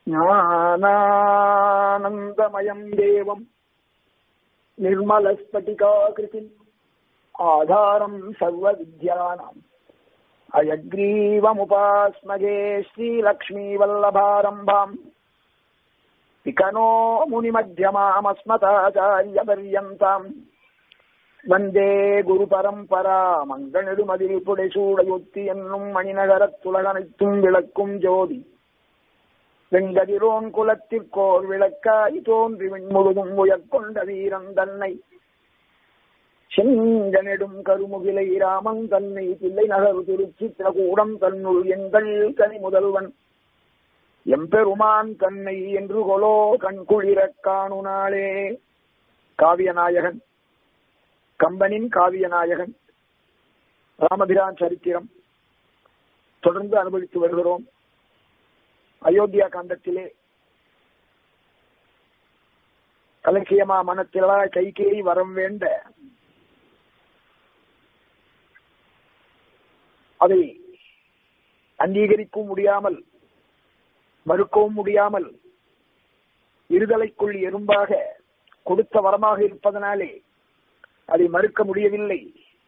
ஞானானந்தமயம் தேவம் निर्मलस्फटिकाकृतिम् आधारम् सर्वविद्यानाम् अयग्रीवमुपास्मगे श्रीलक्ष्मीवल्लभारम्भाम् विकनो मुनिमध्यमामस्मताचार्यपर्यन्ताम् வந்தே குரு பரம்பரா மங்கனெடுமதில் புடைசூடையொத்தி என்னும் மணிநகரத்துலகனைத்தும் விளக்கும் ஜோதி வெங்கதிரோன் குலத்திற்கோர் விளக்காய் தோன்றி முழுதும் உயர்கொண்ட வீரன் தன்னை செங்கனெடும் கருமுகிலை ராமன் தன்னை தில்லை நகர் திருச்சித்திரகூடம் தன்னுள் எங்கள் கனி முதல்வன் எம்பெருமான் தன்னை என்று கொலோ கண்குளிரக் காணுனாளே காவியநாயகன் கம்பனின் காவியநாயகன் ராமபிரான் சரித்திரம் தொடர்ந்து அனுபவித்து வருகிறோம் அயோத்தியா காண்டத்திலே கலக்கியமா மனத்திலா கைகேயி வரம் வேண்ட அதை அங்கீகரிக்கவும் முடியாமல் மறுக்கவும் முடியாமல் இருதலைக்குள் எறும்பாக கொடுத்த வரமாக இருப்பதனாலே அதை மறுக்க முடியவில்லை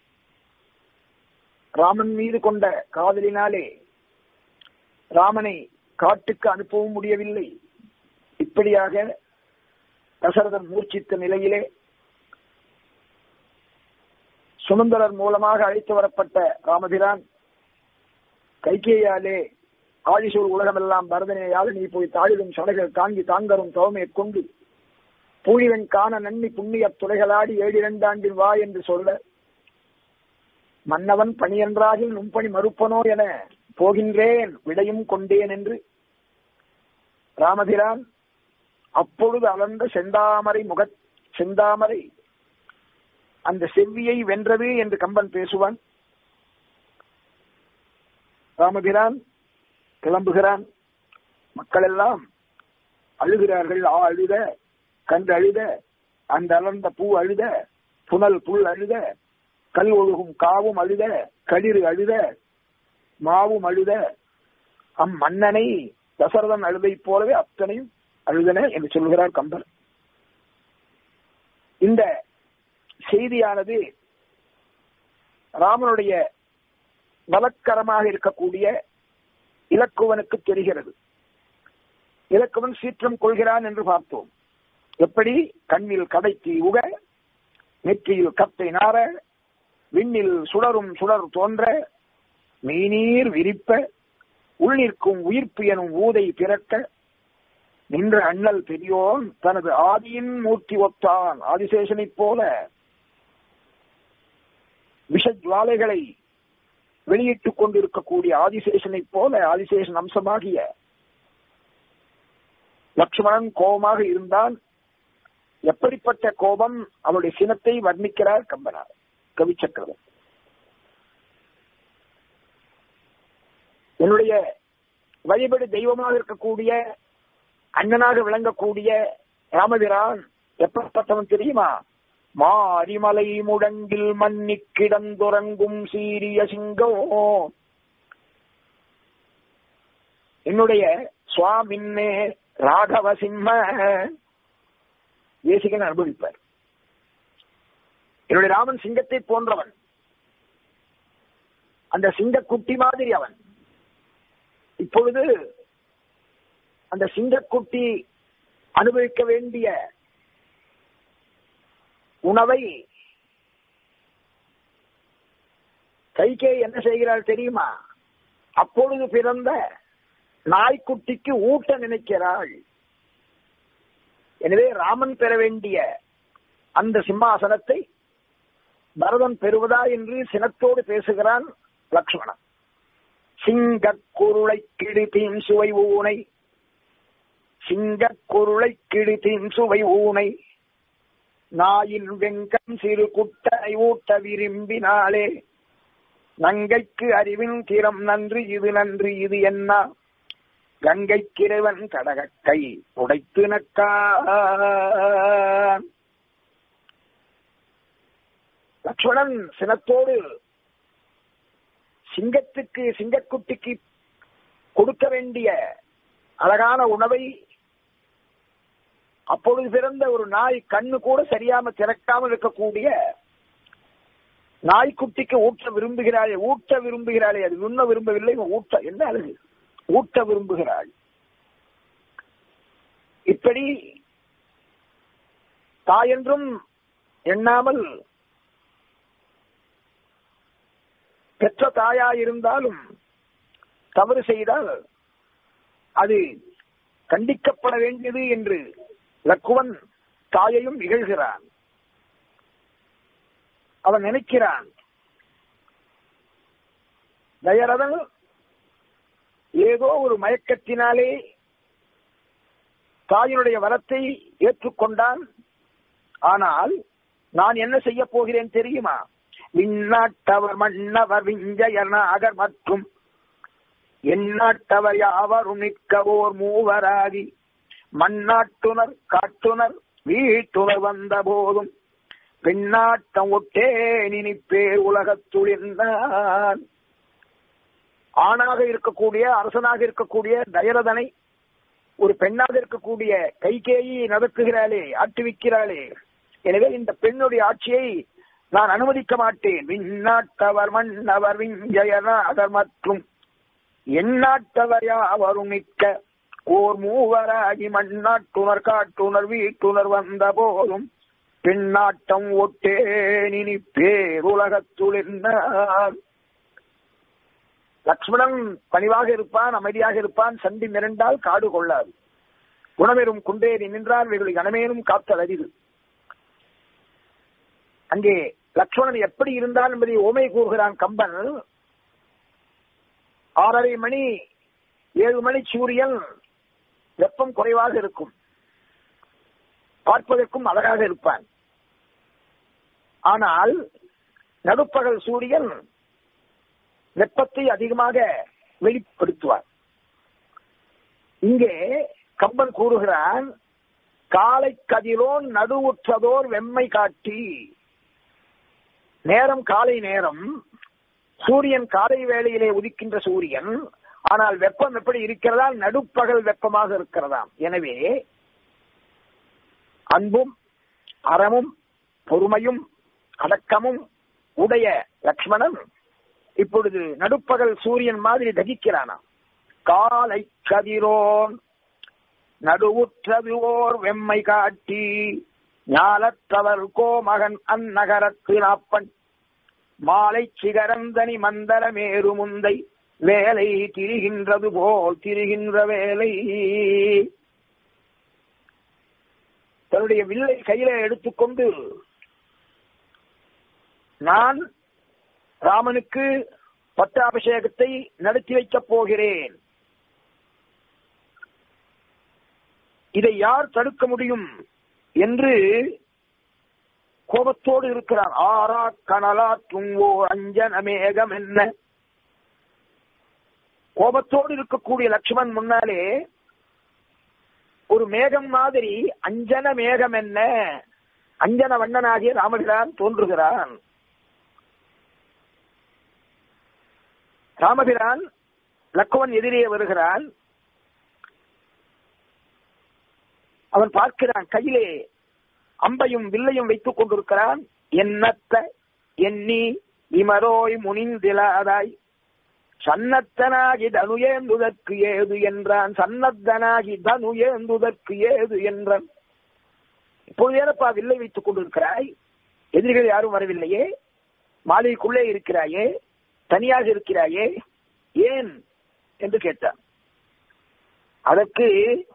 ராமன் மீது கொண்ட காதலினாலே ராமனை காட்டுக்கு அனுப்பவும் முடியவில்லை இப்படியாக தசரதன் மூர்ச்சித்த நிலையிலே சுமந்தரர் மூலமாக அழைத்து வரப்பட்ட ராமபிரான் கைகேயாலே ஆதிசூர் உலகமெல்லாம் பரதனையால் நீ போய் தாழிலும் சடைகள் தாங்கி தாங்கரும் தவமையை கொண்டு பூழிவன் காண நன்னி புண்ணிய துறைகளாடி ஏழிரண்டாண்டில் வா என்று சொல்ல மன்னவன் பணியன்றாகில் நும்பணி மறுப்பனோ என போகின்றேன் விடையும் கொண்டேன் என்று ராமபிரான் அப்பொழுது அலர்ந்த செந்தாமரை முக செந்தாமரை அந்த செவ்வியை வென்றது என்று கம்பன் பேசுவான் ராமபிரான் கிளம்புகிறான் மக்கள் எல்லாம் அழுகிறார்கள் ஆ அழுத கன்று அழுத அந்த அலர்ந்த பூ அழுத புனல் புல் அழுத கல் ஒழுகும் காவும் அழுத களிறு அழுத மாவும் அழுத அம் மன்னனை தசரதன் அழுதை போலவே அத்தனையும் அழுதன என்று சொல்கிறார் கம்பர் இந்த செய்தியானது ராமனுடைய வலக்கரமாக இருக்கக்கூடிய இலக்குவனுக்கு தெரிகிறது இலக்குவன் சீற்றம் கொள்கிறான் என்று பார்த்தோம் எப்படி கண்ணில் கடைத்தி உக நெற்றியில் கத்தை நார விண்ணில் சுடரும் சுடர் தோன்ற மெய்நீர் விரிப்ப உள்ளிருக்கும் உயிர்ப்பு எனும் ஊதை பிறக்க நின்ற அண்ணல் பெரியோன் தனது ஆதியின் மூர்த்தி ஒத்தான் ஆதிசேஷனைப் போல விஷஜுவாலைகளை வெளியிட்டுக் கொண்டிருக்கக்கூடிய ஆதிசேஷனைப் போல ஆதிசேஷன் அம்சமாகிய லட்சுமணன் கோபமாக இருந்தான் எப்படிப்பட்ட கோபம் அவருடைய சினத்தை வர்ணிக்கிறார் கம்பனார் கவிச்சக்கரவர் என்னுடைய வழிபடு தெய்வமாக இருக்கக்கூடிய அண்ணனாக விளங்கக்கூடிய ராமபிரான் எப்படிப்பட்டவன் தெரியுமா மாரிமலை முடங்கில் மன்னி கிடந்துறங்கும் சீரிய சிங்கோ என்னுடைய சுவாமின்னே ராகவ சிம்ம தேசிகன் அனுபவிப்பார் என்னுடைய ராமன் சிங்கத்தை போன்றவன் அந்த சிங்க குட்டி மாதிரி அவன் இப்பொழுது அந்த சிங்கக்குட்டி அனுபவிக்க வேண்டிய உணவை கைகே என்ன செய்கிறாள் தெரியுமா அப்பொழுது பிறந்த நாய்க்குட்டிக்கு ஊட்ட நினைக்கிறாள் எனவே ராமன் பெற வேண்டிய அந்த சிம்மாசனத்தை பரதன் பெறுவதா என்று சினத்தோடு பேசுகிறான் லக்ஷ்மணன் சிங்கக் குருளை கிழித்தீன் சுவை ஊனை சிங்கக் குருளை கிழித்தீன் சுவை ஊனை நாயின் வெங்கம் சிறு குட்டனை ஊட்ட விரும்பினாலே நங்கைக்கு அறிவின் திறம் நன்று இது நன்று இது என்ன கங்கை கிழவன் கடகக்கை உடைத்து நக்கா லக்ஷ்மணன் சினத்தோடு சிங்கத்துக்கு சிங்கக்குட்டிக்கு கொடுக்க வேண்டிய அழகான உணவை அப்பொழுது பிறந்த ஒரு நாய் கண்ணு கூட சரியாம திறக்காமல் இருக்கக்கூடிய நாய்க்குட்டிக்கு ஊட்ட விரும்புகிறாளே ஊட்ட விரும்புகிறாளே அது உண்ண விரும்பவில்லை இவன் ஊட்ட என்ன அழகு ஊட்ட விரும்புகிறாள் இப்படி தாயென்றும் எண்ணாமல் பெற்ற தாயாயிருந்தாலும் தவறு செய்தால் அது கண்டிக்கப்பட வேண்டியது என்று லக்குவன் தாயையும் இகழ்கிறான் அவன் நினைக்கிறான் தயரதன் ஏதோ ஒரு மயக்கத்தினாலே தாயினுடைய வரத்தை ஏற்றுக்கொண்டான் ஆனால் நான் என்ன செய்ய போகிறேன் தெரியுமா விண்ணாட்டவர் மன்னவர் விஞ்சயநாகர் மற்றும் எந்நாட்டவர் யாவரும் நிற்கவோர் மூவராகி மண்ணாட்டுனர் காட்டுனர் வீட்டுனர் வந்த போதும் பெண்ணாட்டம் ஒட்டே நினைப்பேர் உலகத்துளிர்ந்தான் ஆணாக இருக்கக்கூடிய அரசனாக இருக்கக்கூடிய தயரதனை ஒரு பெண்ணாக இருக்கக்கூடிய கைகேயி நடத்துகிறாளே ஆட்டுவிக்கிறாளே எனவே இந்த பெண்ணுடைய ஆட்சியை நான் அனுமதிக்க மாட்டேன் விண்ணாட்டவர் மன்னவர் விஞ்சயநாதர் மற்றும் எந்நாட்டவர் யாவரும் மிக்க ஓர் மூவராகி மண்ணாட்டுணர் காட்டுணர் வீட்டுணர் வந்த போதும் பெண்ணாட்டம் ஒட்டே நினி பேருலகத்துளிர்ந்தார் லக்ஷ்மணன் பணிவாக இருப்பான் அமைதியாக இருப்பான் சண்டி மிரண்டால் காடு கொள்ளாது குணமெரும் குன்றேறி நின்றால் இவர்களை கனமேனும் காத்தல் அரிது அங்கே லக்ஷ்மணன் எப்படி இருந்தான் என்பதை ஓமை கூறுகிறான் கம்பன் ஆறரை மணி ஏழு மணி சூரியன் வெப்பம் குறைவாக இருக்கும் பார்ப்பதற்கும் அழகாக இருப்பான் ஆனால் நடுப்பகல் சூரியன் வெப்பத்தை அதிகமாக வெளிப்படுத்துவார் இங்கே கம்பன் கூறுகிறான் காலை கதிரோன் நடுவுற்றதோர் வெம்மை காட்டி நேரம் காலை நேரம் சூரியன் காலை வேளையிலே உதிக்கின்ற சூரியன் ஆனால் வெப்பம் எப்படி இருக்கிறதா நடுப்பகல் வெப்பமாக இருக்கிறதாம் எனவே அன்பும் அறமும் பொறுமையும் அடக்கமும் உடைய லக்ஷ்மணன் இப்பொழுது நடுப்பகல் சூரியன் மாதிரி தகிக்கிறானாம் காலை கதிரோன் நடுவுற்றது ஓர் வெம்மை காட்டி ஞாலத்தவர் கோமகன் அந்நகரத்து நாப்பன் மாலை சிகரந்தனி மந்தர மேரு முந்தை வேலை திரிகின்றது போல் திரிகின்ற வேலை தன்னுடைய வில்லை கையில எடுத்துக்கொண்டு நான் ராமனுக்கு பட்டாபிஷேகத்தை நடத்தி வைக்கப் போகிறேன் இதை யார் தடுக்க முடியும் என்று கோபத்தோடு இருக்கிறார் ஆரா கனலா துங்கோ அஞ்சன மேகம் என்ன கோபத்தோடு இருக்கக்கூடிய லட்சுமண் முன்னாலே ஒரு மேகம் மாதிரி அஞ்சன மேகம் என்ன அஞ்சன வண்ணனாகிய ராமபிரான் தோன்றுகிறான் ராமபிரான் லக்குவன் எதிரே வருகிறான் அவன் பார்க்கிறான் கையிலே அம்பையும் வில்லையும் வைத்துக் கொண்டிருக்கிறான் என்னத்த எண்ணி இமரோய் முனிந்திலாதாய் சன்னத்தனாகி தனு ஏந்துதற்கு ஏது என்றான் சன்னத்தனாகி தனு ஏந்துதற்கு ஏது என்றான் இப்பொழுது ஏனப்பா வில்லை வைத்துக் கொண்டிருக்கிறாய் எதிரிகள் யாரும் வரவில்லையே மாளிகைக்குள்ளே இருக்கிறாயே தனியாக இருக்கிறாயே ஏன் என்று கேட்டான் அதற்கு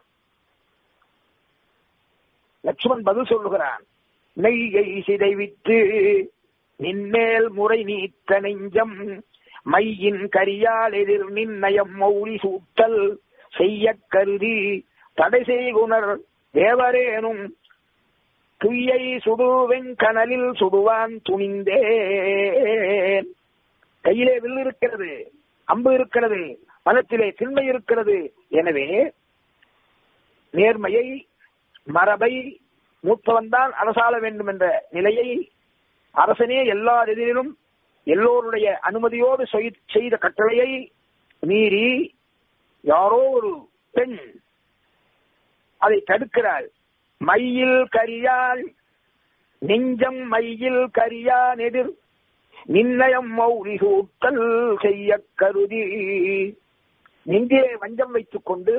லட்சுமண் பதில் சொல்லுகிறான் நெய்யை சிதைவித்து நின்மேல் முறை நீத்த நெஞ்சம் மையின் கரியால் எதிர் நின்னயம் மௌலி சூட்டல் செய்ய கருதி தடை செய்குணர் தேவரேனும் துய்யை சுடுவெங் கனலில் சுடுவான் துணிந்தேன் கையிலே வில் இருக்கிறது அம்பு இருக்கிறது மனத்திலே திண்மை இருக்கிறது எனவே நேர்மையை மரபை மூத்தவன் தான் அரசாள வேண்டும் என்ற நிலையை அரசனே எல்லா எதிரிலும் எல்லோருடைய அனுமதியோடு செய்த கட்டளையை மீறி யாரோ ஒரு பெண் அதை தடுக்கிறாள் மையில் கரியாள் நெஞ்சம் மையில் கரியான் எதிர் நிர்ணயம் மௌரி சூட்டல் செய்ய கருதி நெஞ்சிலே வஞ்சம் வைத்துக் கொண்டு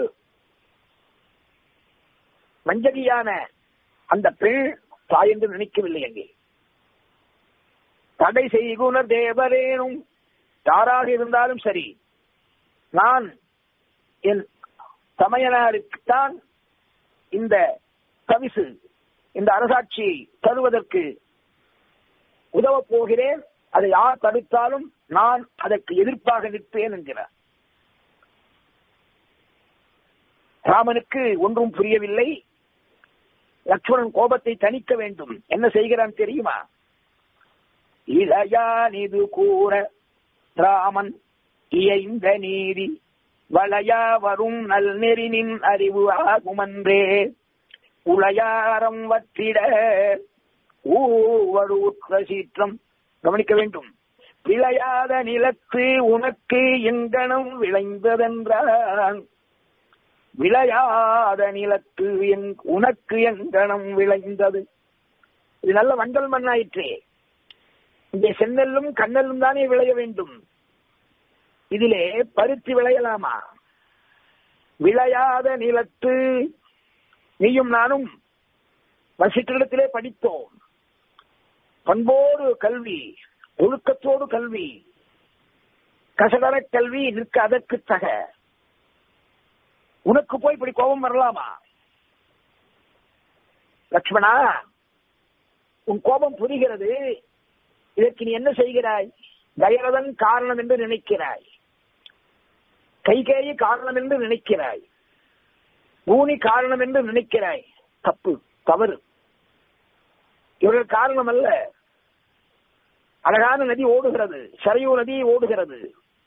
வஞ்சகியான அந்த பெண் தாய் என்று நினைக்கவில்லை அங்கே தடை செய்குண தேவரேனும் யாராக இருந்தாலும் சரி நான் என் தமையனாருக்குத்தான் இந்த தவிசு இந்த அரசாட்சியை தருவதற்கு உதவப் போகிறேன் அதை யார் தடுத்தாலும் நான் அதற்கு எதிர்ப்பாக நிற்பேன் என்கிறார் ராமனுக்கு ஒன்றும் புரியவில்லை லக்ஷ்மணன் கோபத்தை தணிக்க வேண்டும் என்ன செய்கிறான் தெரியுமா இளையான் இது கூற ராமன் இயைந்த நீதி வளையா வரும் நல் நெறினின் அறிவு ஆகுமன்றே உளையாரம் வற்றிட ஊவடுற்ற சீற்றம் கவனிக்க வேண்டும் விளையாத நிலத்து உனக்கு எங்கனம் விளைந்ததென்றான் விளையாத நிலத்து எங் உனக்கு எங்கனம் விளைந்தது இது நல்ல வண்டல் மண்ணாயிற்றே இங்கே செந்நெல்லும் கண்ணெல்லும் தானே விளைய வேண்டும் இதிலே பருத்தி விளையலாமா விளையாத நிலத்து நீயும் நானும் வசிற்றிடத்திலே படித்தோம் பண்போடு கல்வி ஒழுக்கத்தோடு கல்வி கசடர கல்வி நிற்க அதற்கு தக உனக்கு போய் இப்படி கோபம் வரலாமா லட்சுமணா உன் கோபம் புரிகிறது இதற்கு நீ என்ன செய்கிறாய் தயரதன் காரணம் என்று நினைக்கிறாய் கைகேயி காரணம் என்று நினைக்கிறாய் பூனி காரணம் என்று நினைக்கிறாய் தப்பு தவறு இவர்கள் காரணம் அல்ல அழகான நதி ஓடுகிறது சரையூ நதி ஓடுகிறது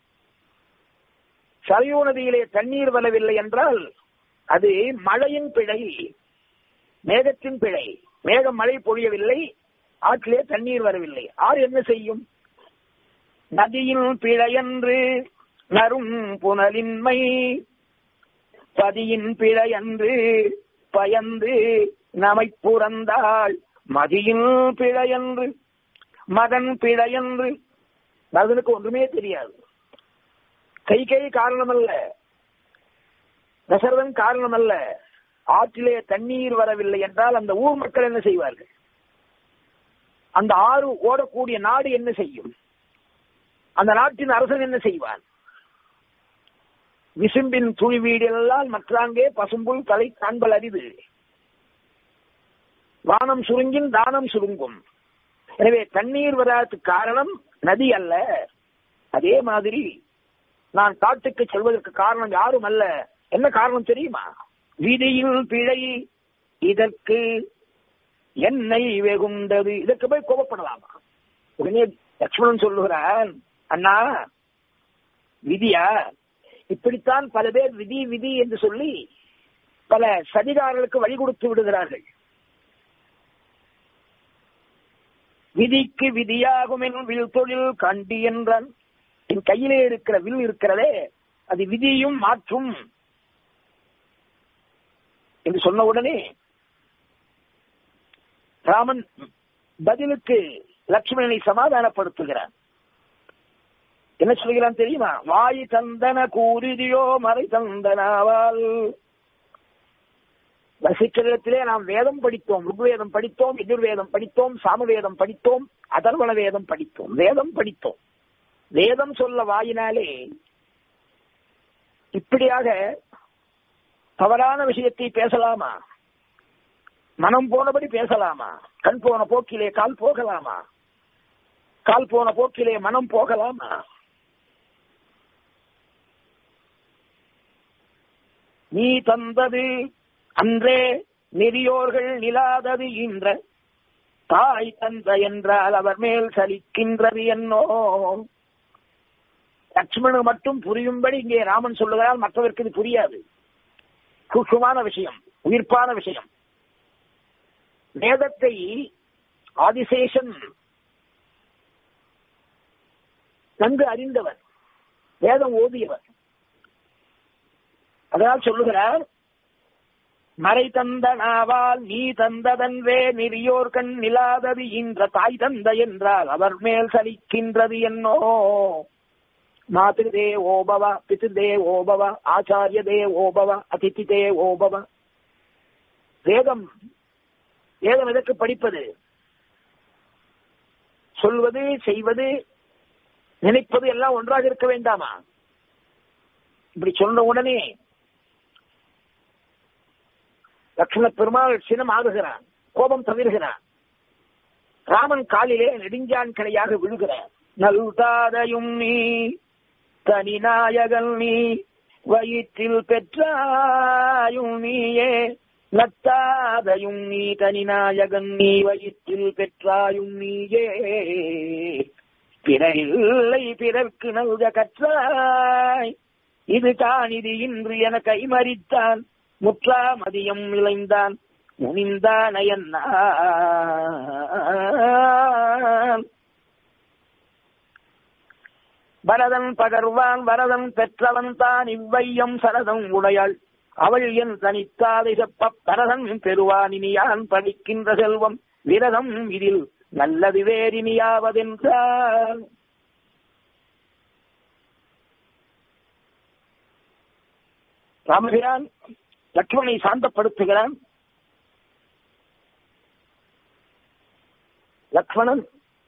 சரையூ நதியிலே தண்ணீர் வரவில்லை என்றால் அது மழையின் பிழை மேகத்தின் பிழை மேகம் மழை பொழியவில்லை ஆற்றிலே தண்ணீர் வரவில்லை ஆறு என்ன செய்யும் நதியின் பிழையன்று நரும் புனலின்மை பதியின் பிழையன்று பயந்து நமை புறந்தாள் மதியின் பிழையன்று மதன் பிழையன்று மதனுக்கு ஒன்றுமே தெரியாது கை கை காரணம் அல்ல தசரதன் காரணம் அல்ல ஆற்றிலே தண்ணீர் வரவில்லை என்றால் அந்த ஊர் மக்கள் என்ன செய்வார்கள் அந்த ஆறு ஓடக்கூடிய நாடு என்ன செய்யும் அந்த நாட்டின் அரசன் என்ன செய்வான் விசும்பின் துணி வீடெல்லாம் மற்றாங்கே பசும்புல் தலை காண்பல் அரிது வானம் சுருங்கின் தானம் சுருங்கும் எனவே தண்ணீர் வராததுக்கு காரணம் நதி அல்ல அதே மாதிரி நான் காட்டுக்கு செல்வதற்கு காரணம் யாரும் அல்ல என்ன காரணம் தெரியுமா விதியில் பிழை இதற்கு என்னை வெகுண்டது இதற்கு போய் கோபப்படலாமா உடனே லட்சுமணன் சொல்லுகிறான் அண்ணா விதியா இப்படித்தான் பல பேர் விதி விதி என்று சொல்லி பல சதிகாரர்களுக்கு வழி கொடுத்து விடுகிறார்கள் விதிக்கு விதியாகும் என் வில் தொழில் கண்டி என்றான் என் கையிலே இருக்கிற வில் இருக்கிறதே அது விதியும் மாற்றும் என்று சொன்ன உடனே ராமன் பதிலுக்கு லட்சுமணனை சமாதானப்படுத்துகிறான் என்ன சொல்கிறான் தெரியுமா வாய் தந்தன கூறிதியோ மறை தந்தனாவால் வசிக்கிடத்திலே நாம் வேதம் படித்தோம் ருக்வேதம் படித்தோம் எதிர்வேதம் படித்தோம் சாமவேதம் படித்தோம் அதர்வண வேதம் படித்தோம் வேதம் படித்தோம் வேதம் சொல்ல வாயினாலே இப்படியாக தவறான விஷயத்தை பேசலாமா மனம் போனபடி பேசலாமா கண் போன போக்கிலே கால் போகலாமா கால் போன போக்கிலே மனம் போகலாமா நீ தந்தது அன்றே நெறியோர்கள் நிலாதது இன்ற தாய் தந்த என்றால் அவர் மேல் சலிக்கின்றது என்னோ லட்சுமணு மட்டும் புரியும்படி இங்கே ராமன் சொல்லுகிறால் மற்றவருக்கு இது புரியாது சூக்ஷமான விஷயம் உயிர்ப்பான விஷயம் வேதத்தை ஆதிசேஷன் நன்கு அறிந்தவர் வேதம் ஓதியவர் அதனால் சொல்லுகிறார் மறை தந்த நாவால் நீ தந்ததன்றே நெறியோர் கண் நிலாதது இன்ற தாய் தந்த என்றால் அவர் மேல் சலிக்கின்றது என்னோ மாதே ஓபவ பிதே ஓபவ ஆச்சாரிய தே ஓபவ அதிதி தே ஓபவ வேதம் வேதம் எதற்கு படிப்பது சொல்வது செய்வது நினைப்பது எல்லாம் ஒன்றாக இருக்க வேண்டாமா இப்படி சொன்ன உடனே லட்சுமண பெருமாள் சினம் ஆகுகிறான் கோபம் தவிர்கிறான் ராமன் காலிலே நெடுஞ்சான் கடையாக விழுகிறார் நல்தாதையும் நீ தனிநாயகன் நீ வயிற்றில் பெற்றாயும் நீயே நத்தாதையும் நீ தனிநாயகன் நீ வயிற்றில் பெற்றாயும் நீயே பிறரில்லை பிறர்க்கு நல்க கற்றாய் இது காணிது இன்று என கைமறித்தான் முற்றா மதியம் விளைந்தான் முனிந்தான் பரதன் பகர்வான் வரதன் பெற்றவன் தான் இவ்வையம் சரதம் உடையாள் அவள் என் தனித்தாதை செப்ப பரதன் பெறுவான் இனியான் படிக்கின்ற செல்வம் விரதம் இதில் நல்லது வேறினியாவதென்றால் ராமபிரான் லக்ஷ்மணை சாந்தப்படுத்துகிறான் லக்ஷ்மணன்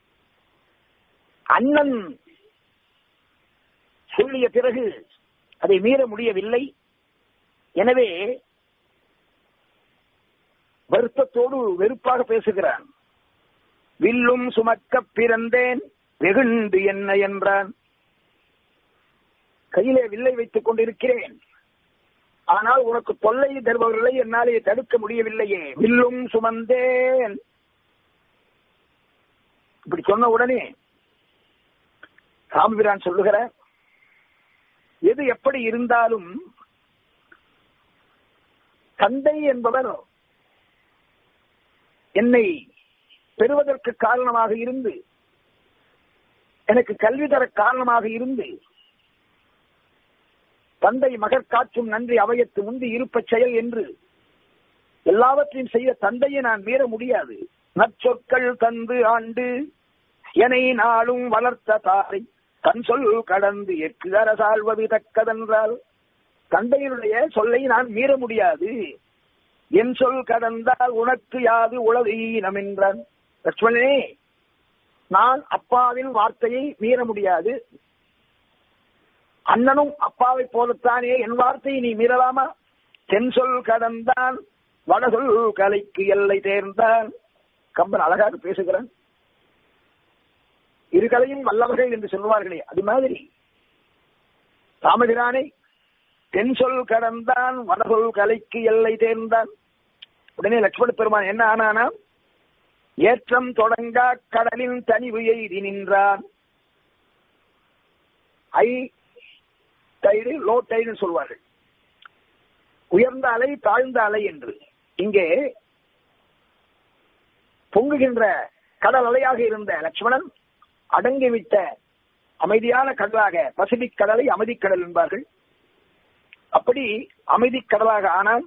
அண்ணன் சொல்லிய பிறகு அதை மீற முடியவில்லை எனவே வருத்தத்தோடு வெறுப்பாக பேசுகிறான் வில்லும் சுமக்க பிறந்தேன் வெகுண்டு என்ன என்றான் கையிலே வில்லை வைத்துக் கொண்டிருக்கிறேன் ஆனால் உனக்கு தொல்லை தருபவர்களை என்னாலே தடுக்க முடியவில்லையே வில்லும் சுமந்தேன் இப்படி சொன்ன உடனே ராமபிரான் சொல்லுகிறார் எது எப்படி இருந்தாலும் தந்தை என்பவர் என்னை பெறுவதற்கு காரணமாக இருந்து எனக்கு கல்வி தர காரணமாக இருந்து தந்தை மகர் காற்றும் நன்றி அவையத்து முந்தி இருப்ப செயல் என்று எல்லாவற்றையும் செய்த தந்தையை நான் மீற முடியாது நற்சொற்கள் தந்து ஆண்டு எனை நாளும் வளர்த்த தாரை தன் சொல் கடந்து எக்கு அரசாழ்வது தக்கதென்றால் தந்தையினுடைய சொல்லை நான் மீற முடியாது என் சொல் கடந்தால் உனக்கு யாது உளது ஈனம் என்றான் லட்சுமணனே நான் அப்பாவின் வார்த்தையை மீற முடியாது அண்ணனும் அப்பாவை போலத்தானே என் வார்த்தையை நீ மீறலாமா தென் சொல் கடந்தான் வடசொல் கலைக்கு எல்லை தேர்ந்தான் கம்பன் அழகாக பேசுகிறான் இருகலையும் வல்லவர்கள் என்று சொல்லுவார்களே அது மாதிரி ராமபிரானை தென் சொல் கடந்தான் வடசொல் கலைக்கு எல்லை தேர்ந்தான் உடனே லட்சுமண பெருமான் என்ன ஆனானா ஏற்றம் தொடங்கா கடலின் தனிவு எய்தி நின்றான் ஐ டைடு லோ டைடுன்னு சொல்வார்கள் உயர்ந்த அலை தாழ்ந்த அலை என்று இங்கே பொங்குகின்ற கடல் அலையாக இருந்த லட்சுமணன் அடங்கிவிட்ட அமைதியான கடலாக பசிபிக் கடலை அமைதிக்கடல் என்பார்கள் அப்படி அமைதி கடலாக ஆனால்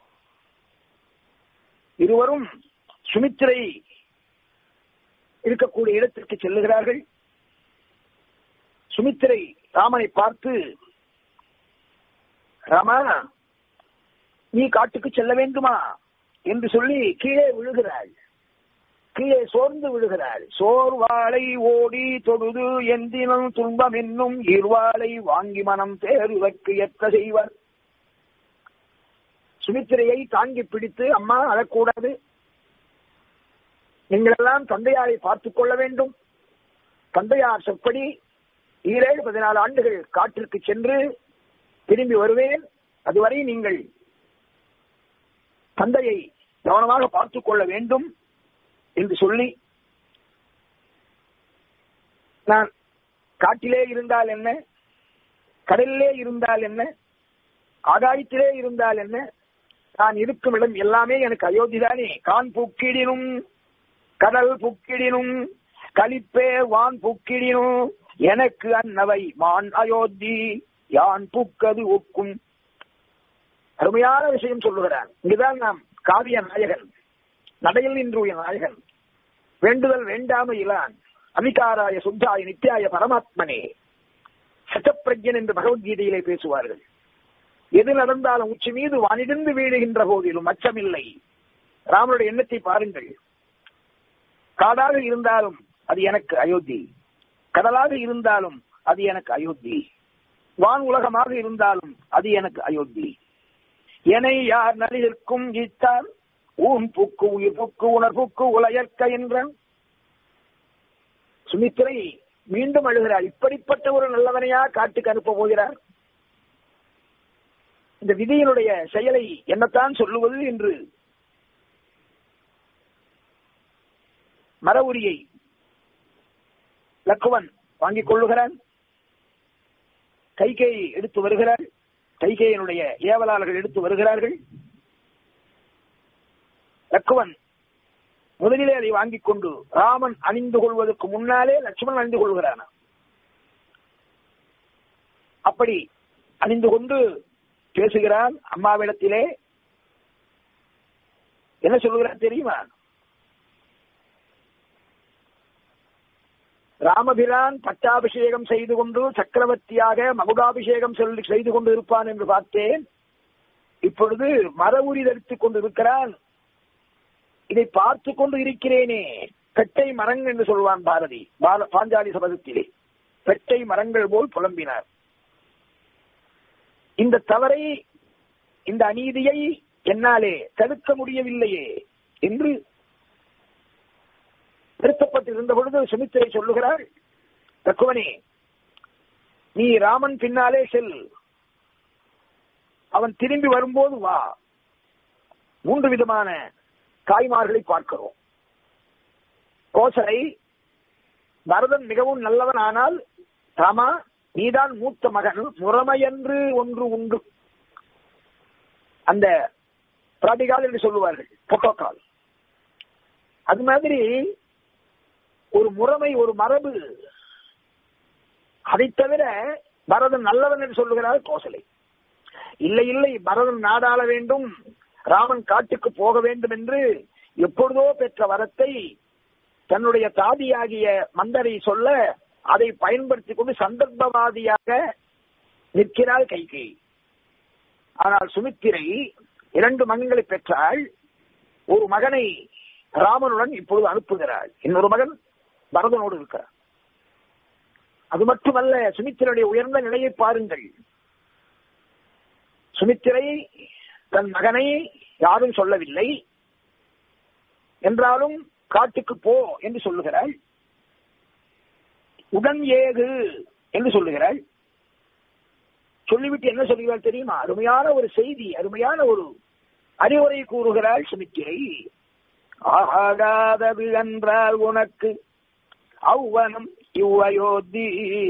இருவரும் சுமித்திரை இருக்கக்கூடிய இடத்திற்கு செல்லுகிறார்கள் சுமித்திரை ராமனை பார்த்து ராமா நீ காட்டுக்கு செல்ல வேண்டுமா என்று சொல்லி கீழே விழுகிறாள் கீழே சோர்ந்து விழுகிறாள் சோர்வாளை ஓடி தொழுது எந்தினம் துன்பம் என்னும் இருவாளை வாங்கி மனம் தேர்வதற்கு எத்த செய்வர் சுமித்திரையை தாங்கி பிடித்து அம்மா அழக்கூடாது நீங்களெல்லாம் தந்தையாரை பார்த்துக் கொள்ள வேண்டும் தந்தையார் சொற்படி ஈரேழு பதினாலு ஆண்டுகள் காட்டிற்கு சென்று திரும்பி வருவேன் அதுவரை நீங்கள் தந்தையை கவனமாக பார்த்துக் கொள்ள வேண்டும் என்று சொல்லி நான் காட்டிலே இருந்தால் என்ன கடலிலே இருந்தால் என்ன ஆகாயத்திலே இருந்தால் என்ன நான் இருக்கும் இடம் எல்லாமே எனக்கு அயோத்திதானே கான் புக்கிடினும் கடல் புக்கிடினும் கலிப்பே வான் புக்கிடினும் எனக்கு அன்னவை மான் அயோத்தி யான் புக்கது ஒக்கும் அருமையான விஷயம் சொல்லுகிறான் இங்குதான் நாம் காவிய நாயகன் நடையில் நின்றுய நாயகன் வேண்டுதல் வேண்டாம இலான் அமிகாராய சுத்தாய நித்யாய பரமாத்மனே சட்டப்பிரஜன் என்று பகவத்கீதையிலே பேசுவார்கள் எது நடந்தாலும் உச்சி மீது வானிடிந்து வீழுகின்ற போதிலும் அச்சமில்லை ராமனுடைய எண்ணத்தை பாருங்கள் காடாக இருந்தாலும் அது எனக்கு அயோத்தி கடலாக இருந்தாலும் அது எனக்கு அயோத்தி வான் உலகமாக இருந்தாலும் அது எனக்கு அயோத்தி எனை யார் நலிகிற்கும் ஈத்தார் ஊன் புக்கு உயிர் புக்கு உணர்வுக்கு உலயற்க என்ற சுமித்திரை மீண்டும் அழுகிறார் இப்படிப்பட்ட ஒரு நல்லவனையா காட்டுக்கு அனுப்ப போகிறார் இந்த விதியினுடைய செயலை என்னத்தான் சொல்லுவது என்று மர உரியை லக்குவன் வாங்கிக் கொள்ளுகிறான் கைகேயை எடுத்து வருகிறார் கைகேயனுடைய ஏவலாளர்கள் எடுத்து வருகிறார்கள் லக்குவன் முதலிலே அதை வாங்கிக் கொண்டு ராமன் அணிந்து கொள்வதற்கு முன்னாலே லட்சுமணன் அணிந்து கொள்கிறான் அப்படி அணிந்து கொண்டு பேசுகிறான் அம்மாவிடத்திலே என்ன சொல்லுகிறார் தெரியுமா ராமபிரான் பட்டாபிஷேகம் செய்து கொண்டு சக்கரவர்த்தியாக மகுடாபிஷேகம் சொல்லி- செய்து கொண்டு இருப்பான் என்று பார்த்தேன் இப்பொழுது மர உரி தரித்துக் கொண்டு இருக்கிறான் இதை பார்த்து கொண்டு இருக்கிறேனே பெட்டை மரங்கள் என்று சொல்வான் பாரதி பார- பாஞ்சாலி சபதத்திலே பெட்டை மரங்கள் போல் புலம்பினார் இந்த தவறை இந்த அநீதியை என்னாலே தடுக்க முடியவில்லையே என்று வருத்தப்பட்டிருந்த பொழுது சுமித்திரை சொல்லுகிறாள் தக்குவனே நீ ராமன் பின்னாலே செல் அவன் திரும்பி வரும்போது வா மூன்று விதமான தாய்மார்களை பார்க்கிறோம் கோசலை பரதன் மிகவும் நல்லவன் ஆனால் ராமா நீதான் மூத்த மகன் முறைமையன்று ஒன்று உண்டு அந்த பிராட்டிகால் என்று சொல்லுவார்கள் புரோட்டோகால் அது மாதிரி ஒரு முறைமை ஒரு மரபு அதை தவிர பரதன் நல்லவன் என்று சொல்லுகிறார் கோசலை இல்லை இல்லை பரதன் நாடாள வேண்டும் ராமன் காட்டுக்கு போக வேண்டும் என்று எப்பொழுதோ பெற்ற வரத்தை தன்னுடைய தாதியாகிய மந்தரை சொல்ல அதை பயன்படுத்திக் கொண்டு சந்தர்ப்பவாதியாக நிற்கிறாள் கைகை ஆனால் சுமித்திரை இரண்டு மகன்களை பெற்றாள் ஒரு மகனை ராமனுடன் இப்பொழுது அனுப்புகிறாள் இன்னொரு மகன் பரதனோடு இருக்கிறார் அது மட்டுமல்ல சுமித்திரையுடைய உயர்ந்த நிலையை பாருங்கள் சுமித்திரை தன் மகனை யாரும் சொல்லவில்லை என்றாலும் காட்டுக்கு போ என்று சொல்லுகிறாள் உடன் ஏகு என்று சொல்லுகிறாள் சொல்லிவிட்டு என்ன சொல்லுகிறாள் தெரியுமா அருமையான ஒரு செய்தி அருமையான ஒரு அறிவுரை கூறுகிறாள் சுமித்திரை ஆகாதது என்றால் உனக்கு அவ்வனம் இவ்வயோத்தி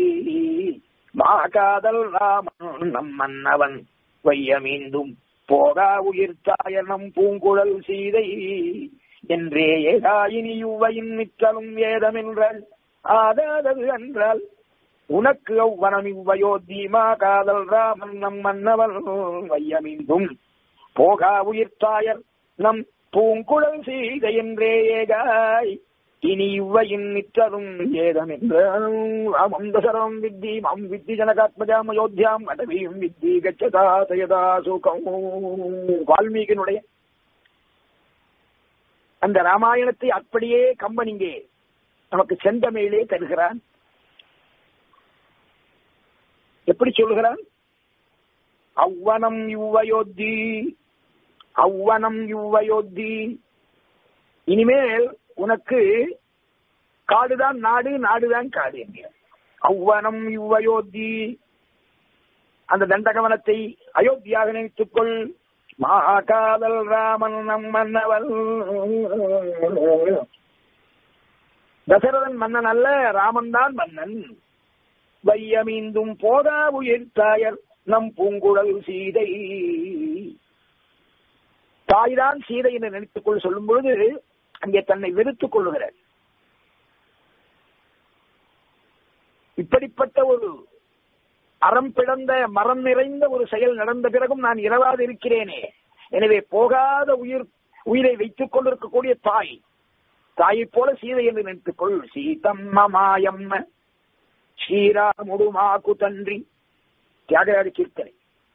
மாகாதல் ராமன் நம் மன்னவன் வையமீண்டும் போகா உயிர்த்தாய நம் பூங்குழல் சீதை என்றே ஏகாயினி யுவையின் மிக்கலும் வேதம் என்றால் ஆதாதது என்றால் உனக்கு அவ்வனம் இவ்வயோத்தி மாகாதல் ராமன் நம் மன்னவன் வையமீண்டும் போகா உயிர்த்தாயர் நம் பூங்குழல் சீதை என்றே ஏகாய் இனி இவ்வையின் நிற்றரும் ஏதம் என்றாம் தசரம் வித்தி மாம் வித்தி ஜனகாத்மஜாம் அயோத்தியாம் அடவியும் வித்தி கச்சதா தயதா சுகம் வால்மீகினுடைய அந்த ராமாயணத்தை அப்படியே கம்பன் இங்கே நமக்கு செந்தமிழிலே தருகிறான் எப்படி சொல்லுகிறான் அவ்வனம் யுவயோத்தி அவ்வனம் யுவயோத்தி இனிமேல் உனக்கு காடுதான் நாடு நாடுதான் காடு என்கிறார் அவ்வனம் யுவயோத்தி அந்த தண்டகவனத்தை அயோத்தியாக நினைத்துக் கொள் மகாகாதல் ராமன் நம் மன்னவன் தசரதன் மன்னன் அல்ல ராமன் தான் மன்னன் வையமீந்தும் போதா உயிர் தாயர் நம் பூங்குழல் சீதை தாய்தான் சீதை என்று நினைத்துக் கொள் சொல்லும் பொழுது அங்கே தன்னை வெறுத்துக் கொள்ளுகிறார் இப்படிப்பட்ட ஒரு அறம் பிறந்த மரம் நிறைந்த ஒரு செயல் நடந்த பிறகும் நான் இரவாது இருக்கிறேனே எனவே போகாத உயிர் உயிரை வைத்துக் கொண்டிருக்கக்கூடிய தாய் தாயைப் போல சீதை என்று நினைத்துக் கொள் சீதம்ம மாயம்ம ஸ்ரீராமுடுமாக்கு தன்றி தியாகராஜ கீர்த்தனை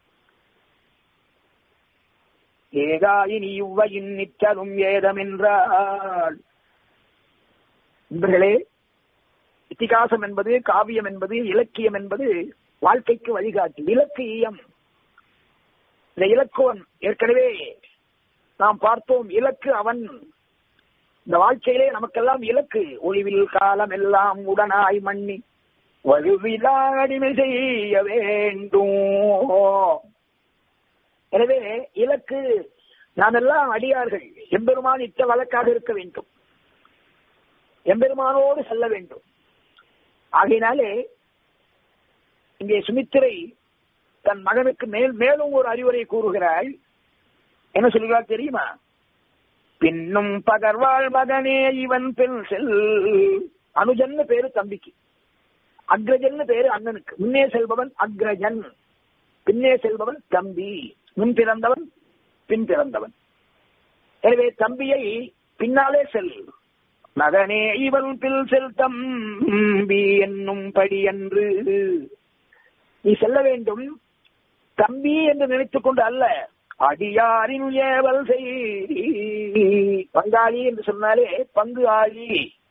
ஏகாயினி இவ்வையின் நிற்றலும் ஏதமென்றால் நண்பர்களே இத்திகாசம் என்பது காவியம் என்பது இலக்கியம் என்பது வாழ்க்கைக்கு வழிகாட்டி இலக்கியம் இந்த இலக்குவன் ஏற்கனவே நாம் பார்த்தோம் இலக்கு அவன் இந்த வாழ்க்கையிலே நமக்கெல்லாம் இலக்கு ஒளிவில் காலம் எல்லாம் உடனாய் மண்ணி வலுவிலா அடிமை செய்ய வேண்டும் எனவே இலக்கு நாம் எல்லாம் அடியார்கள் எம்பெருமான் இட்ட வழக்காக இருக்க வேண்டும் எம்பெருமானோடு செல்ல வேண்டும் ஆகையினாலே இங்கே சுமித்திரை தன் மகனுக்கு மேல் மேலும் ஒரு அறிவுரை கூறுகிறாள் என்ன சொல்கிறார் தெரியுமா பின்னும் பகர்வாள் மகனே இவன் பெண் செல் அனுஜன்னு பேரு தம்பிக்கு அக்ரஜன்னு பேரு அண்ணனுக்கு முன்னே செல்பவன் அக்ரஜன் பின்னே செல்பவன் தம்பி முன் பிறந்தவன் பின் பிறந்தவன் எனவே தம்பியை பின்னாலே செல் மகனே இவன் பில் செல் தம்பி என்னும் படி என்று நீ செல்ல வேண்டும் தம்பி என்று நினைத்துக் கொண்டு அல்ல அடியாரின் ஏவல் செய் பங்காளி என்று சொன்னாலே பங்கு ஆளி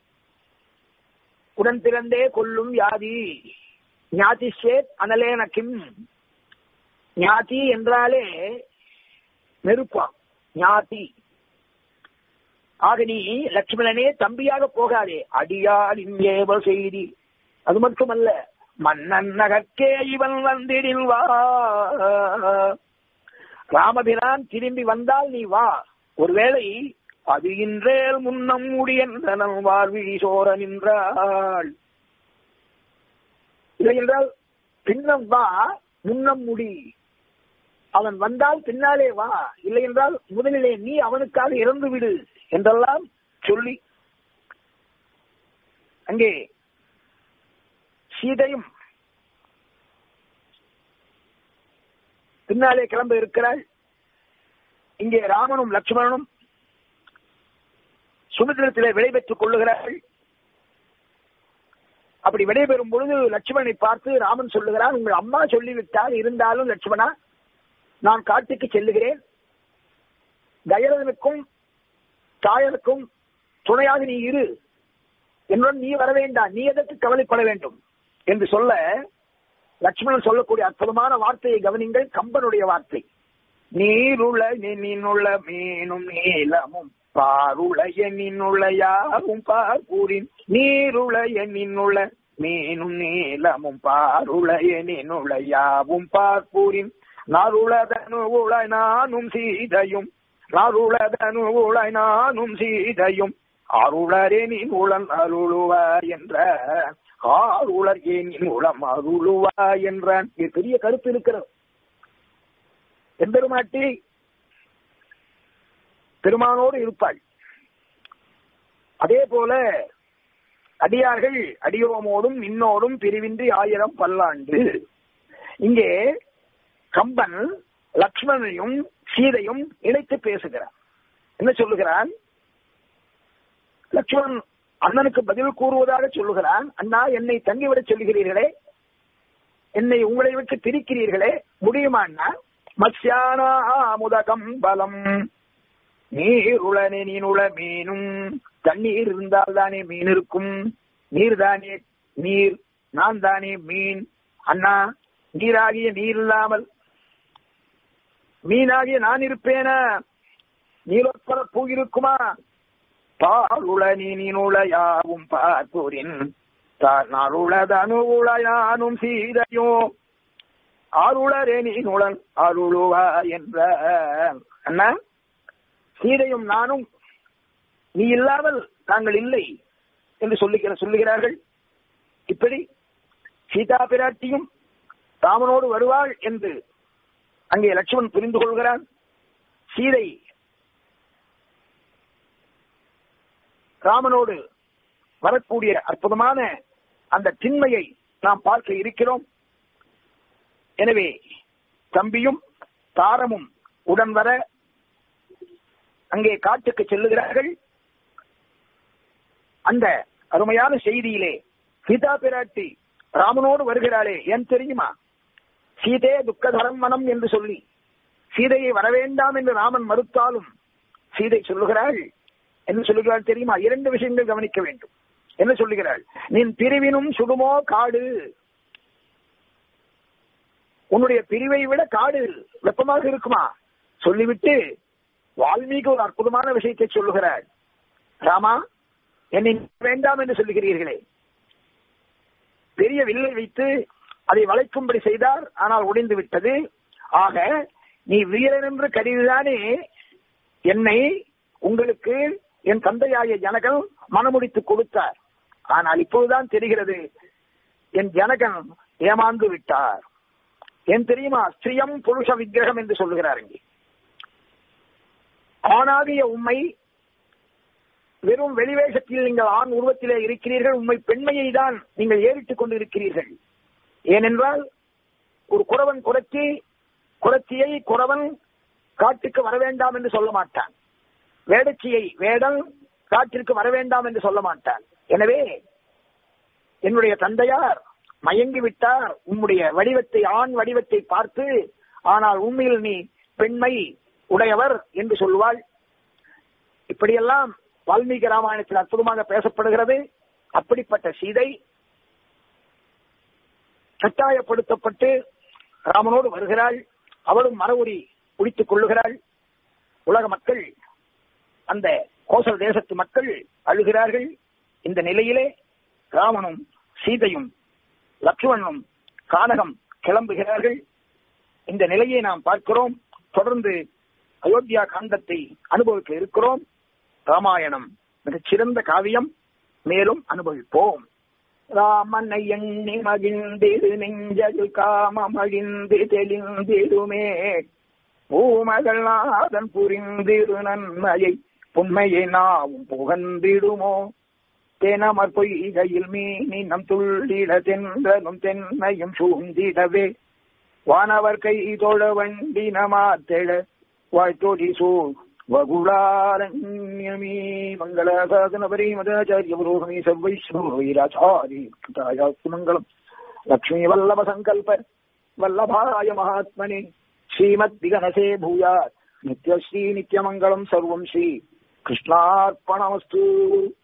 உடன் பிறந்தே கொல்லும் யாதி ஞாதி சேத் அனலேன கிம் ஞாதி என்றாலே நெருப்பாம் ஞாதி ஆக நீ லட்சுமணனே தம்பியாக போகாதே அடியாரின் ஏவல் செய்தி அது மட்டுமல்ல மன்னன் நகர்க்கே இவன் வந்திடில் வா ராமபிரான் திரும்பி வந்தால் நீ வா ஒருவேளை அது இன்றேல் முன்னம் முடியன்றனன் வாழ்விழி சோர நின்றாள் இல்லை என்றால் பின்னம் வா முன்னம் முடி அவன் வந்தால் பின்னாலே வா இல்லை என்றால் முதலிலே நீ அவனுக்காக இறந்து விடு என்றெல்லாம் சொல்லி அங்கே சீதையும் பின்னாலே கிளம்ப இருக்கிறாள் இங்கே ராமனும் லட்சுமணனும் சுமித்திரத்திலே விடைபெற்றுக் கொள்ளுகிறார்கள் அப்படி விடைபெறும் பொழுது லட்சுமணனை பார்த்து ராமன் சொல்லுகிறான் உங்கள் அம்மா சொல்லிவிட்டால் இருந்தாலும் லட்சுமணா நான் காட்டுக்கு செல்லுகிறேன் தயரதனுக்கும் தாயனுக்கும் துணையாக நீ இரு என்னுடன் நீ வர வேண்டாம் நீ எதற்கு கவலைப்பட வேண்டும் என்று சொல்ல லட்சுமணன் சொல்லக்கூடிய அற்புதமான வார்த்தையை கவனிங்கள் கம்பனுடைய வார்த்தை நீருள நின்னுள்ள மீனும் நீளமும் பாருளைய நின்னுள்ள யாவும் பார்க்கூறின் நீருளைய நின்னுள்ள மீனும் நீளமும் பாருளைய நின்னுள்ள யாவும் பார்க்கூறின் நருளதனு உள நானும் சீதையும் நருளதனு உள நானும் சீதையும் அருளரே நீ உளன் அருளுவா என்ற ஆருளர் ஏனின் உளம் அருளுவா என்றான் இது பெரிய கருத்து இருக்கிறது எம்பெருமாட்டி பெருமானோடு இருப்பாள் அதே போல அடியார்கள் அடியோமோடும் இன்னோடும் பிரிவின்றி ஆயிரம் பல்லாண்டு இங்கே கம்பன் லக்ஷ்மணனையும் சீதையும் இணைத்து பேசுகிறான் என்ன சொல்லுகிறான் லக்ஷ்மணன் அண்ணனுக்கு பதில் கூறுவதாக சொல்லுகிறான் அண்ணா என்னை தங்கிவிடச் சொல்லுகிறீர்களே என்னை உங்களை விட்டு பிரிக்கிறீர்களே முடியுமா அண்ணா மத்யானாமுதகம் பலம் நீருளனே நீனுள மீனும் தண்ணீர் இருந்தால் தானே மீன் இருக்கும் நீர் தானே நீர் நான் தானே மீன் அண்ணா நீராகிய நீர் இல்லாமல் மீனாகிய நான் இருப்பேனா நீலப்பர பூ இருக்குமா பாருள நீ நீனுள யாவும் பார்ப்போரின் நருளதனுள யானும் சீதையோ அருளரே நீனுளன் அருளுவா என்ற அண்ணா சீதையும் நானும் நீ இல்லாமல் நாங்கள் இல்லை என்று சொல்லுகிற சொல்லுகிறார்கள் இப்படி சீதா பிராட்டியும் ராமனோடு வருவாள் என்று அங்கே லட்சுமணன் புரிந்து கொள்கிறான் சீதை ராமனோடு வரக்கூடிய அற்புதமான அந்த திண்மையை நாம் பார்க்க இருக்கிறோம் எனவே தம்பியும் தாரமும் உடன் வர அங்கே காட்டுக்கு செல்லுகிறார்கள் அந்த அருமையான செய்தியிலே சீதா பிராட்டி ராமனோடு வருகிறாளே ஏன் தெரியுமா சீதே துக்கதரம் மனம் என்று சொல்லி சீதையை வரவேண்டாம் என்று ராமன் மறுத்தாலும் சீதை சொல்லுகிறாள் என்ன சொல்லுகிறாள் தெரியுமா இரண்டு விஷயங்கள் கவனிக்க வேண்டும் என்ன சொல்லுகிறாள் நின் பிரிவினும் சுடுமோ காடு உன்னுடைய பிரிவை விட காடு வெப்பமாக இருக்குமா சொல்லிவிட்டு வால்மீகி ஒரு அற்புதமான விஷயத்தை சொல்லுகிறாள் ராமா என்னை வேண்டாம் என்று சொல்லுகிறீர்களே பெரிய வில்லை வைத்து அதை வளைக்கும்படி செய்தார் ஆனால் உடைந்து விட்டது ஆக நீ வீரன் என்று கருதிதானே என்னை உங்களுக்கு என் தந்தையாகிய ஜனகன் மனமுடித்து கொடுத்தார் ஆனால் இப்போதுதான் தெரிகிறது என் ஜனகன் ஏமாந்து விட்டார் ஏன் தெரியுமா ஸ்ரீயம் புருஷ விக்கிரகம் என்று சொல்லுகிறார் இங்கே ஆணாகிய உண்மை வெறும் வெளிவேஷத்தில் நீங்கள் ஆண் உருவத்திலே இருக்கிறீர்கள் உண்மை பெண்மையை தான் நீங்கள் ஏறிட்டுக் கொண்டு இருக்கிறீர்கள் ஏனென்றால் ஒரு குறவன் குறைச்சி குறைச்சியை குறவன் காட்டுக்கு வர வேண்டாம் என்று சொல்ல மாட்டான் வேடச்சியை வேடன் காட்டிற்கு வர வேண்டாம் என்று சொல்ல மாட்டான் எனவே என்னுடைய தந்தையார் மயங்கி விட்டார் உன்னுடைய வடிவத்தை ஆண் வடிவத்தை பார்த்து ஆனால் உண்மையில் நீ பெண்மை உடையவர் என்று சொல்லுவாள் இப்படியெல்லாம் வால்மீகி ராமாயணத்தில் அற்புதமாக பேசப்படுகிறது அப்படிப்பட்ட சீதை கட்டாயப்படுத்தப்பட்டு ராமனோடு வருகிறாள் அவளும் மரவுரி குடித்துக் கொள்ளுகிறாள் உலக மக்கள் அந்த கோசல் தேசத்து மக்கள் அழுகிறார்கள் இந்த நிலையிலே ராமனும் சீதையும் லட்சுமணனும் கானகம் கிளம்புகிறார்கள் இந்த நிலையை நாம் பார்க்கிறோம் தொடர்ந்து அயோத்தியா காண்டத்தை அனுபவிக்க இருக்கிறோம் ராமாயணம் மிகச் சிறந்த காவியம் மேலும் அனுபவிப்போம் ராமனை எண்ணி மகிழ்ந்திரு நெஞ்சது காமம் அழிந்து தெளிந்திடுமே பூமகள் நாதன் புரிந்திரு நன்மையை புண்மையை நாவும் புகழ்ந்திடுமோ தெனமற் பொய்கையில் மீனினம் துள்ளிட தென்றலும் தென்னையும் சூழ்ந்திடவே வானவர் கை தொழ வண்டின மாத்தெழ வாய்த்தோடி சூழ் வகுளாரண்யமீ மங்களாசாசன பரிமதாச்சாரிய புரோகமி சர்வைஸ்வராச்சாரி மங்களம் லக்ஷ்மி வல்லப சங்கல்ப வல்லபாய மகாத்மனே ஸ்ரீமத் விகனசே பூயாத் நித்யஸ்ரீ நித்யமங்கலம் சர்வம் ஸ்ரீ கிருஷ்ணார்ப்பணமஸ்து